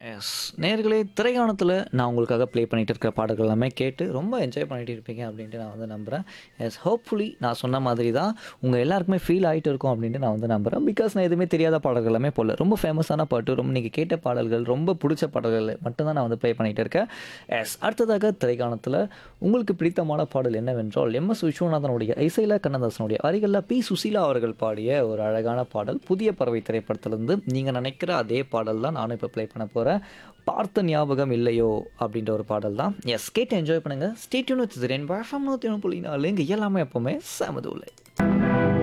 S நேர்களே திரைக்காணத்தில் நான் உங்களுக்காக ப்ளே பண்ணிட்டு இருக்கிற பாடல்கள் எல்லாமே கேட்டு ரொம்ப என்ஜாய் பண்ணிட்டு இருப்பீங்க அப்படின்ட்டு நான் வந்து நம்புகிறேன் எஸ் ஹோப்ஃபுல்லி நான் சொன்ன மாதிரி தான் உங்கள் எல்லாருக்குமே ஃபீல் ஆகிட்டு இருக்கும் அப்படின்ட்டு நான் வந்து நம்புகிறேன் பிகாஸ் நான் எதுவுமே தெரியாத பாடல்கள் எல்லாமே போடல ரொம்ப ஃபேமஸான பாட்டு ரொம்ப நீங்கள் கேட்ட பாடல்கள் ரொம்ப பிடிச்ச பாடல்கள் மட்டும்தான் நான் வந்து ப்ளே பண்ணிட்டு இருக்கேன் எஸ் அடுத்ததாக திரைக்காணத்தில் உங்களுக்கு பிடித்தமான பாடல் என்னவென்றால் எம் எஸ் விஸ்வநாதனுடைய இசையில கண்ணதாசனுடைய அருகில் பி சுசீலா அவர்கள் பாடிய ஒரு அழகான பாடல் புதிய பறவை திரைப்படத்திலிருந்து நீங்கள் நினைக்கிற அதே பாடல் தான் நானும் இப்போ ப்ளே பண்ண போகிறேன் பார்த்த ஞாபகம் இல்லையோ அப்படின்ற ஒரு பாடல் தான் எஸ் கேட்டு என்ஜாய் பண்ணுங்கள் ஸ்டேட்யூன் வச்சு ரெண்டு பழஃபம் நூற்றி ஒன்று புள்ளி நாலு இங்கே எல்லாமே எப்போவுமே சமதுலை